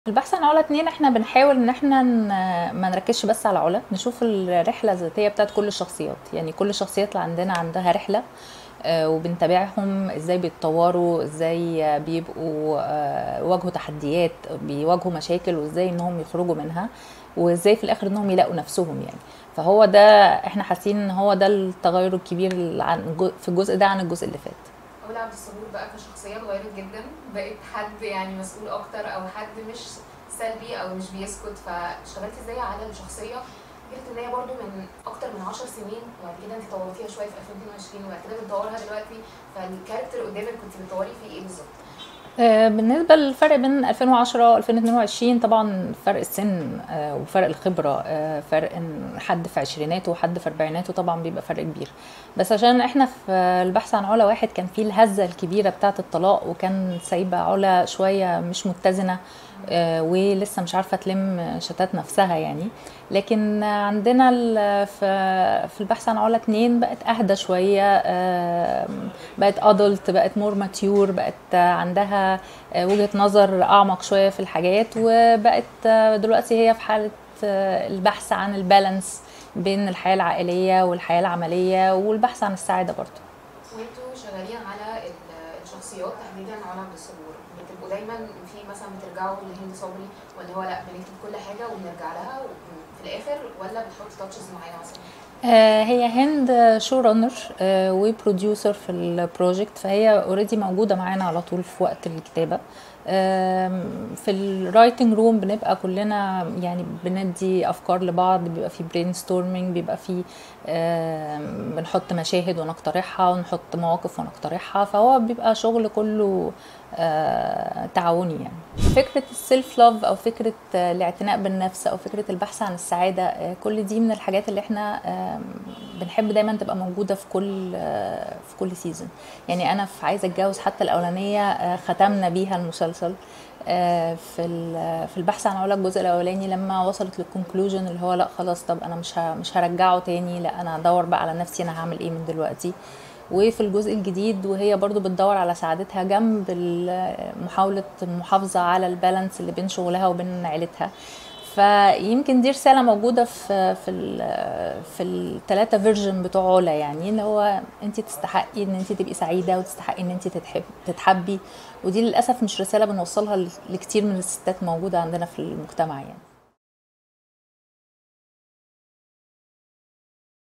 البحث عن علا اتنين احنا بنحاول ان احنا ن- ما نركزش بس على علا نشوف الرحله الذاتيه بتاعت كل الشخصيات يعني كل الشخصيات اللي عندنا عندها رحله آه، وبنتابعهم ازاي بيتطوروا ازاي آه، بيبقوا آه، واجهوا تحديات بيواجهوا مشاكل وازاي انهم يخرجوا منها وازاي في الاخر انهم يلاقوا نفسهم يعني فهو ده احنا حاسين ان هو ده التغير الكبير اللي عن جو- في الجزء ده عن الجزء اللي فات أولى عبد الصبور بقى كشخصية اتغيرت جدا بقت حد يعني مسؤول أكتر أو حد مش سلبي أو مش بيسكت فاشتغلت ازاي على الشخصية فكرة إن هي برضو من أكتر من 10 سنين وبعد كده أنت طورتيها شوية في 2022 وبعد كده بتطورها دلوقتي فالكاركتر قدامك كنت بتطوري فيه إيه بالظبط؟ آه، بالنسبة للفرق بين 2010 و 2022 طبعا فرق السن آه، وفرق الخبرة آه، فرق ان حد في عشريناته وحد في اربعيناته طبعا بيبقى فرق كبير بس عشان احنا في البحث عن علا واحد كان فيه الهزة الكبيرة بتاعة الطلاق وكان سايبة علا شوية مش متزنة آه، ولسه مش عارفة تلم شتات نفسها يعني لكن عندنا ال- في في البحث عن علا اتنين بقت اهدى شوية آه، بقت ادلت بقت مور ماتيور بقت عندها وجهة نظر اعمق شوية في الحاجات وبقت دلوقتي هي في حالة البحث عن البالانس بين الحياة العائلية والحياة العملية والبحث عن السعادة برضه وانتوا شغالين على ال- الشخصيات تحديدا على عبد الصبور بتبقوا دايما في مثلا بترجعوا لهند صبري ولا هو لا بنكتب كل حاجه وبنرجع لها في الاخر ولا بتحط تاتشز معينه مثلا آه، هي هند شو رانر وبروديوسر في البروجكت فهي اوريدي موجوده معانا على طول في وقت الكتابه آم، في الرايتنج روم بنبقى كلنا يعني بندي افكار لبعض بيبقى في برين ستورمينج بيبقى في آم، بنحط مشاهد ونقترحها ونحط مواقف ونقترحها فهو بيبقى شغل كله آه، تعاوني يعني فكره السيلف لاف او فكره آه، الاعتناء بالنفس او فكره البحث عن السعاده آه، كل دي من الحاجات اللي احنا آم، بنحب دايما تبقى موجوده في كل آه، في كل سيزون يعني انا في عايزه اتجوز حتى الاولانيه آه، ختمنا بيها المسلسل آه، في ال- في البحث عن علا الجزء الاولاني لما وصلت للكونكلوجن اللي هو لا خلاص طب انا مش ه- مش هرجعه تاني لا انا هدور بقى على نفسي انا هعمل ايه من دلوقتي وفي الجزء الجديد وهي برضو بتدور على سعادتها جنب ال- محاولة المحافظة على البالانس اللي بين شغلها وبين عيلتها فيمكن دي رسالة موجودة في في ال في الثلاثة فيرجن بتوع علا يعني اللي هو انت تستحقي ان انت تبقي سعيدة وتستحقي ان انت تتحب تتحبي ودي للأسف مش رسالة بنوصلها لكتير من الستات موجودة عندنا في المجتمع يعني